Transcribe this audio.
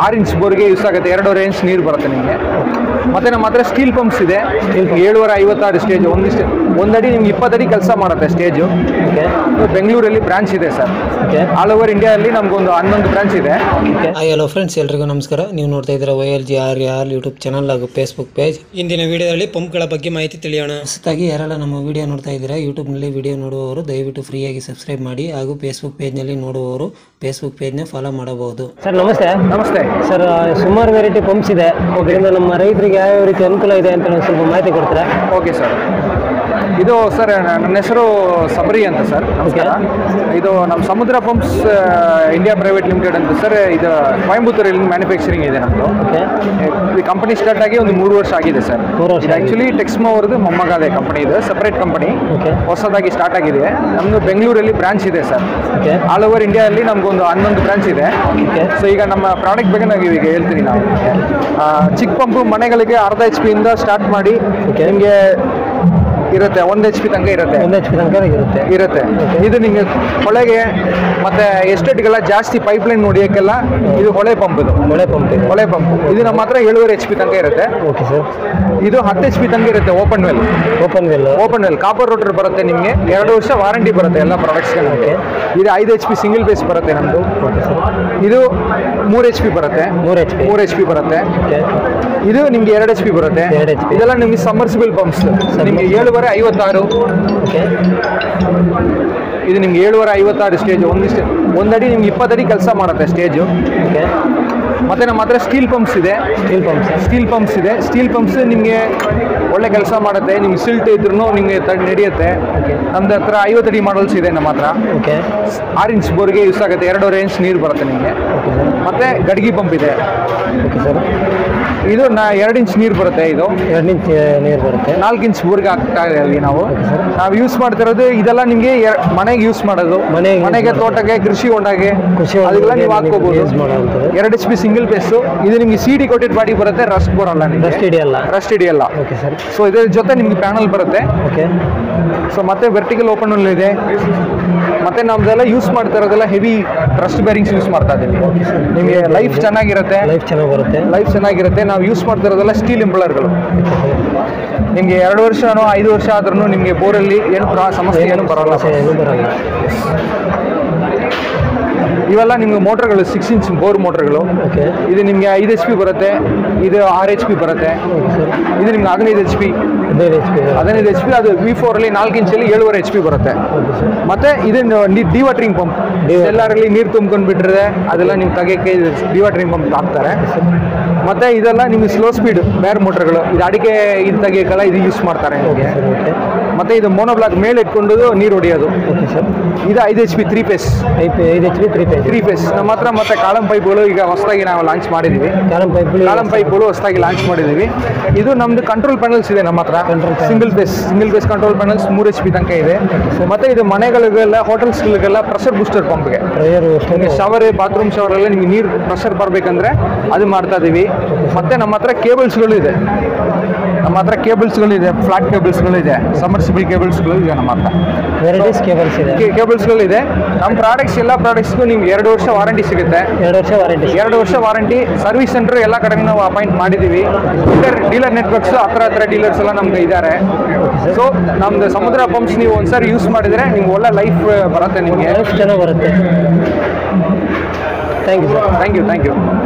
ಆರು inch ಬೋರ್ಗೆ use ಆಗುತ್ತೆ ಎರಡೂವರೆ ಇಂಚ್ ನೀರು ಬರುತ್ತೆ ನಿಮಗೆ ಮತ್ತೆ ನಮ್ಮ ಹತ್ರ ಸ್ಟೀಲ್ ಪಂಪ್ಸ್ ಇದೆ ಏಳುವರೆ ಐವತ್ತಾರು ಸ್ಟೇಜ್ ಒಂದು ಸ್ಟೇ ಒಂದಡಿ ನಿಮ್ಗೆ ಇಪ್ಪತ್ತಡಿ ಕೆಲಸ ಮಾಡುತ್ತೆ ಸ್ಟೇಜು ಓಕೆ ಬೆಂಗಳೂರಲ್ಲಿ ಬ್ರಾಂಚ್ ಇದೆ ಸರ್ ಓಕೆ ಆಲ್ ಓವರ್ ಇಂಡಿಯಾದಲ್ಲಿ ನಮಗೊಂದು ಹನ್ನೊಂದು ಬ್ರಾಂಚ್ ಇದೆ ಹಾಯ್ ಹಲೋ ಫ್ರೆಂಡ್ಸ್ ಎಲ್ರಿಗೂ ನಮಸ್ಕಾರ ನೀವು ನೋಡ್ತಾ ಇದ್ದೀರಾ Y L G R R YouTube channel ಹಾಗೂ ಫೇಸ್ಬುಕ್ ಪೇಜ್ ಇಂದಿನ ವಿಡಿಯೋದಲ್ಲಿ ಪಂಪ್ಗಳ ಬಗ್ಗೆ ಮಾಹಿತಿ ತಿಳಿಯೋಣ ಹೊಸದಾಗಿ ಯಾರೆಲ್ಲ ನಮ್ಮ ವಿಡಿಯೋ ನೋಡ್ತಾ ಇದ್ದೀರಾ ಯೂಟ್ಯೂಬ್ನಲ್ಲಿ ವಿಡಿಯೋ ನೋಡುವವರು ದಯವಿಟ್ಟು ಫ್ರೀಯಾಗಿ ಸಬ್ಸ್ಕ್ರೈಬ್ ಮಾಡಿ ಹಾಗೂ ಫೇಸ್ಬುಕ್ ಪೇಜ್ನಲ್ಲಿ ನೋಡುವವರು ಫೇಸ್ಬುಕ್ ಪೇಜ್ನ ಫಾಲೋ ಮಾಡಬಹುದು ಸರ್ ನಮಸ್ತೆ ನಮಸ್ತೆ ಸರ್ ಸುಮಾರು ವೆರೈಟಿ ಪಂಪ್ಸ್ ಇದೆ ಇದರಿಂದ ನಮ್ಮ ರೈತರಿಗೆ ಯಾವ್ಯಾವ ರೀತಿ ಅನುಕೂಲ ಇದೆ ಅಂತ ಒಂದು ಸ್ವಲ್ಪ ಮಾಹಿತಿ ಕೊಡ್ತೀರಾ ಓಕೆ ಸರ್ ಇದು ಸರ್ ನನ್ನ ಹೆಸರು ಸಬರಿ ಅಂತ ಸರ್ ನಮಸ್ಕಾರ ಇದು ನಮ್ಮ Samudra pumps India private limited ಅಂತ ಸರ್ ಇದು ಕೊಯಂಬತ್ತೂರಲ್ಲಿ ಮ್ಯಾನುಫ್ಯಾಕ್ಚರಿಂಗ್ ಇದೆ ನಮ್ಮದು ಓಕೆ ಈ ಕಂಪನಿ ಸ್ಟಾರ್ಟ್ ಆಗಿ ಒಂದು ಮೂರು ವರ್ಷ ಆಗಿದೆ ಸರ್ ಮೂರು ವರ್ಷ ಇದು ಆ್ಯಕ್ಚುಲಿ ಟೆಕ್ಸ್ಮೋ ಅವ್ರದ್ದು ಮೊಮ್ಮಗಾದೆ ಕಂಪನಿ ಇದು ಸಪ್ರೇಟ್ ಕಂಪನಿ ಓಕೆ ಹೊಸದಾಗಿ ಸ್ಟಾರ್ಟ್ ಆಗಿದೆ ನಮ್ಮದು ಬೆಂಗಳೂರಲ್ಲಿ ಬ್ರಾಂಚ್ ಇದೆ ಸರ್ ಓಕೆ ಆಲ್ ಓವರ್ ಇಂಡಿಯಾದಲ್ಲಿ ನಮಗೊಂದು ಹನ್ನೊಂದು ಬ್ರಾಂಚ್ ಇದೆ ಓಕೆ ಸೊ ಈಗ ನಮ್ಮ ಪ್ರಾಡಕ್ಟ್ ಬಗ್ಗೆ ನಾವು ಈಗ ಹೇಳ್ತೀನಿ ನಾವು ಆ, ಚಿಕ್ಕ ಪಂಪು ಮನೆಗಳಿಗೆ ಅರ್ಧ ಎಚ್ ಪಿಯಿಂದ ಸ್ಟಾರ್ಟ್ ಮಾಡಿ Okay. ನಿಮಗೆ ಇರುತ್ತೆ ಒಂದು ಎಚ್ ಪಿ ತನಕ ಇರುತ್ತೆ ಒಂದು ಎಚ್ ಪಿ ತನಕ ಇರುತ್ತೆ ಇರುತ್ತೆ ಇದು ನಿಮಗೆ ಹೊಳೆಗೆ ಮತ್ತೆ ಎಸ್ಟೇಟ್ಗೆಲ್ಲ ಜಾಸ್ತಿ ಪೈಪ್ ಲೈನ್ ನೋಡಿಯೋಕ್ಕೆಲ್ಲ ಇದು ಹೊಳೆ ಪಂಪ್ ಇದು ಮಳೆ ಪಂಪ್ ಇದೆ ಹೊಳೆ ಪಂಪ್ ಇದು ನಮ್ಮ ಹತ್ರ ಏಳುವರೆ ಎಚ್ ಪಿ ತನಕ ಇರುತ್ತೆ ಓಕೆ ಸರ್ ಇದು ಹತ್ತು ಎಚ್ ಪಿ ತನಕ ಇರುತ್ತೆ open well open well open well copper rotor ಬರುತ್ತೆ ನಿಮಗೆ ಎರಡು ವರ್ಷ ವಾರಂಟಿ ಬರುತ್ತೆ ಎಲ್ಲ ಪ್ರಾಡಕ್ಟ್ಸ್ಗೆ ನಮಗೆ ಇದು ಐದು ಎಚ್ ಪಿ ಸಿಂಗಲ್ ಬೇಸ್ ಬರುತ್ತೆ ನಮ್ಮದು ಓಕೆ ಸರ್ ಇದು ಮೂರು ಎಚ್ ಪಿ ಬರುತ್ತೆ ಮೂರು ಎಚ್ ಪಿ ಮೂರು ಎಚ್ ಪಿ ಬರುತ್ತೆ ಓಕೆ ಇದು ನಿಮ್ಗೆ ಎರಡು ಎಚ್ ಪಿ ಬರುತ್ತೆ ಎರಡು HP. ಇದೆಲ್ಲ ನಿಮಗೆ ಸಮ್ಮರ್ಸಿಬಲ್ ಪಂಪ್ಸ್ ನಿಮಗೆ ಏಳುವರೆ ಐವತ್ತಾರು ಓಕೆ ಇದು ನಿಮ್ಗೆ ಏಳುವರೆ ಐವತ್ತಾರು ಸ್ಟೇಜ್ ಒಂದು ಸ್ಟೇ ಒಂದಡಿ ನಿಮ್ಗೆ ಇಪ್ಪತ್ತಡಿ ಕೆಲಸ ಮಾಡುತ್ತೆ ಸ್ಟೇಜು ಓಕೆ ಮತ್ತೆ ನಮ್ಮ ಹತ್ರ ಸ್ಟೀಲ್ ಪಂಪ್ಸ್ ಇದೆ steel pump sir steel pumps ಇದೆ ಸ್ಟೀಲ್ ಪಂಪ್ಸ್ ನಿಮಗೆ ಒಳ್ಳೆ ಕೆಲಸ ಮಾಡುತ್ತೆ ನಿಮ್ಗೆ ಸಿಲ್ಟ್ ಇದ್ರೂ ನಿಮಗೆ ತಡ್ ನಡೆಯುತ್ತೆ Okay. ನಮ್ದು ಹತ್ರ ಐವತ್ತಡಿ ಮಾಡಲ್ಸ್ ಇದೆ ನಮ್ಮ ಹತ್ರ ಓಕೆ ಆರು ಇಂಚ್ ಬೋರ್ಗೆ ಯೂಸ್ ಆಗುತ್ತೆ ಎರಡೂವರೆ ಇಂಚ್ ನೀರು ಬರುತ್ತೆ ನಿಮಗೆ ಓಕೆ ಸರ್ ಮತ್ತೆ ಗಡ್ಗಿ ಪಂಪ್ ಇದೆ ಓಕೆ ಸರ್ ಇದು ನಾ ಎರಡು ಇಂಚ್ ನೀರು ಬರುತ್ತೆ ಇದು ಎರಡು ಇಂಚ್ ನೀರು ಬರುತ್ತೆ ನಾಲ್ಕು ಇಂಚ್ ಬೋರ್ಗೆ ಹಾಕ್ತಾ ಇದೀವಿ ನಾವು Okay, sir. ನಾವು ಯೂಸ್ ಮಾಡ್ತಿರೋದು ಇದೆಲ್ಲ ನಿಮಗೆ ಮನೆಗೆ ಯೂಸ್ ಮಾಡೋದು ಮನೆಗೆ use ಮನೆಗೆ ಮಾಡೋದು. ತೋಟಕ್ಕೆ ಕೃಷಿ ಹೊಂಡಗೆ ಕೃಷಿ ಅದೆಲ್ಲ ಹೊಂಡಕ್ಕೆ ನೀವು ಹಾಕೋಬಹುದು use ಮಾಡೋವಂಥದ್ದು. ಎರಡು ಎಚ್ ಪಿ ಸಿಂಗಲ್ ಪೇಸು ಇದು ನಿಮಗೆ ಸಿ ಡಿ ಕೊಟ್ಟಿದ್ದು ಬಾಡಿ ಬರುತ್ತೆ ರಸ್ಟ್ ಬರಲ್ಲ ರಸ್ಟ್ ಹಿಡಿಯಲ್ಲ ರಸ್ಟ್ ಹಿಡಿಯಲ್ಲ ಓಕೆ ಸರ್ ಸೊ ಇದ್ರ ಜೊತೆ ನಿಮ್ಗೆ ಪ್ಯಾನಲ್ ಬರುತ್ತೆ ಓಕೆ ಸೊ ಮತ್ತೆ ವರ್ಟಿಕಲ್ ಓಪನ್ ಇದೆ ಮತ್ತೆ ನಮ್ದೆಲ್ಲ ಯೂಸ್ ಮಾಡ್ತಾ ಇರೋದೆಲ್ಲ ಹೆವಿ ಟ್ರಸ್ಟ್ ಬೇರಿಂಗ್ಸ್ ಯೂಸ್ ಮಾಡ್ತಾ ಇದ್ದೀವಿ ನಿಮಗೆ ಲೈಫ್ ಚೆನ್ನಾಗಿರುತ್ತೆ ಲೈಫ್ ಚೆನ್ನಾಗಿ ಬರುತ್ತೆ ಲೈಫ್ ಚೆನ್ನಾಗಿರುತ್ತೆ ನಾವು ಯೂಸ್ ಮಾಡ್ತಾ ಇರೋದೆಲ್ಲ ಸ್ಟೀಲ್ ಇಂಪ್ಲರ್ಗಳು ನಿಮಗೆ ಎರಡು ವರ್ಷನೋ ಐದು ವರ್ಷ ಆದ್ರೂ ನಿಮಗೆ ಬೋರಲ್ಲಿ ಏನು ಪ್ರಾ- ಸಮಸ್ಯೆ ಏನು ಬರೋಲ್ಲ ಸಮಸ್ಯೆ ಏನೂ ಬರಲ್ಲ ಇವೆಲ್ಲ ನಿಮ್ಗೆ ಮೋಟ್ರ್ಗಳು ಸಿಕ್ಸ್ ಇಂಚ್ ಬೋರ್ ಮೋಟ್ರ್ಗಳು ಓಕೆ ಇದು ನಿಮಗೆ ಐದು ಎಚ್ ಪಿ ಬರುತ್ತೆ ಇದು ಆರು ಎಚ್ ಪಿ ಬರುತ್ತೆ ಓಕೆ ಸರ್ ಇದು ನಿಮ್ಗೆ ಹದಿನೈದು ಎಚ್ ಪಿ ಹದಿನೈದು ಎಚ್ ಪಿ ಹದಿನೈದು ಎಚ್ ಪಿ ಅದು ವಿ ಫೋರಲ್ಲಿ ನಾಲ್ಕು ಇಂಚಲ್ಲಿ ಏಳುವರೆ ಎಚ್ ಪಿ ಬರುತ್ತೆ ಓಕೆ ಸರ್ ಮತ್ತೆ ಇದು ಡಿವಾಟ್ರಿಂಗ್ ಪಂಪ್ Dewatering. ಎಲ್ಲರಲ್ಲಿ ನೀರು ತುಂಬ್ಕೊಂಡು ಬಿಟ್ಟಿರುತ್ತೆ ಅದೆಲ್ಲ ನೀವು ತೆಗೆಯಕ್ಕೆ ಡಿವಾಟ್ರಿಂಗ್ ಪಂಪ್ ಹಾಕ್ತಾರೆ ಮತ್ತೆ ಇದೆಲ್ಲ ನಿಮಗೆ ಸ್ಲೋ ಸ್ಪೀಡ್ ಬೇರ್ ಮೋಟರ್ಗಳು ಇದು ಅಡಿಕೆ ಇದು ತೆಗಿಯೋಕ್ಕೆಲ್ಲ ಇದು ಯೂಸ್ ಮಾಡ್ತಾರೆ ಓಕೆ ನಿಮಗೆ ಸರ್ ಓಕೆ ಮತ್ತೆ ಇದು ಮೋನೋಬ್ಲಾಕ್ ಮೇಲೆ ಇಟ್ಕೊಂಡು ನೀರು ಹೊಡಿಯೋದು ಓಕೆ ಸರ್ ಇದು ಐದು ಎಚ್ ಪಿ ತ್ರೀ ಪೇಸ್ ಐದು ಐದು H P three phase three phase ನಮ್ಮ ಹತ್ರ ಮತ್ತೆ ಕಾಲಂ ಪೈಪ್ಗಳು ಈಗ ಹೊಸದಾಗಿ ನಾವು ಲಾಂಚ್ ಮಾಡಿದ್ದೀವಿ ಕಾಲಂ ಪೈಪ್ ಕಾಲಂ ಪೈಪ್ಗಳು ಹೊಸದಾಗಿ ಲಾಂಚ್ ಮಾಡಿದ್ದೀವಿ ಇದು ನಮ್ದು ಕಂಟ್ರೋಲ್ ಪ್ಯಾನಲ್ಸ್ ಇದೆ ನಮ್ಮ ಹತ್ರ Control panel. Single phase single phase control panels ಮೂರು ಎಚ್ ಪಿ ತನಕ ಇದೆ ಮತ್ತೆ ಇದು ಮನೆಗಳಿಗೆಲ್ಲ ಹೋಟೆಲ್ಸ್ಗಳಿಗೆಲ್ಲ ಪ್ರೆಷರ್ ಬೂಸ್ಟರ್ ಪಂಪ್ಗೆ ಪ್ರೇಯರ್ ನಿಮಗೆ ಶವರ್ ಬಾತ್ರೂಮ್ ಶವರ್ ಎಲ್ಲ ನಿಮಗೆ ನೀರು ಪ್ರೆಷರ್ ಬರಬೇಕಂದ್ರೆ ಅದು ಮಾಡ್ತಾ ಇದೀವಿ ಮತ್ತೆ ನಮ್ಮ ಹತ್ರ ಕೇಬಲ್ಸ್ಗಳು ಇದೆ ನಮ್ಮ ಹತ್ರ ಕೇಬಲ್ಸ್ಗಳು ಇದೆ ಫ್ಲಾಟ್ ಕೇಬಲ್ಸ್ಗಳು ಇದೆ ಸಮರ್ಸಿಬಲ್ ಕೇಬಲ್ಸ್ಗಳು ಇದೆ ನಮ್ಮ ಹತ್ರ ವೆರೈಟೀಸ್ ಕೇಬಲ್ಸ್ ಇದೆ ಕೇಬಲ್ಸ್ಗಳು ಇದೆ ನಮ್ಮ ಪ್ರಾಡಕ್ಟ್ಸ್ ಎಲ್ಲ ಪ್ರಾಡಕ್ಟ್ಸ್ಗೂ ನಿಮ್ಗೆ ಎರಡು ವರ್ಷ ವಾರಂಟಿ ಸಿಗುತ್ತೆ ಎರಡು ವರ್ಷ ವಾರಂಟಿ ಎರಡು ವರ್ಷ ವಾರಂಟಿ ಸರ್ವಿಸ್ ಸೆಂಟರ್ ಎಲ್ಲ ಕಡೆಗೂ ನಾವು ಅಪಾಯಿಂಟ್ ಮಾಡಿದ್ದೀವಿ ಡೀಲರ್ ಡೀಲರ್ ನೆಟ್ವರ್ಕ್ಸ್ ಹತ್ರ ಹತ್ರ ಡೀಲರ್ಸ್ ಎಲ್ಲ ನಮ್ಗೆ ಇದ್ದಾರೆ ಸೊ ನಮ್ದು ಸಮುದ್ರ ಪಂಪ್ಸ್ ನೀವು ಒಂದ್ಸರಿ ಯೂಸ್ ಮಾಡಿದ್ರೆ ನಿಮ್ಗೆ ಒಳ್ಳೆ ಲೈಫ್ ಬರುತ್ತೆ ನಿಮಗೆ ಲೈಫ್ ಚೆನ್ನಾಗಿ ಬರುತ್ತೆ thank you sir thank you thank you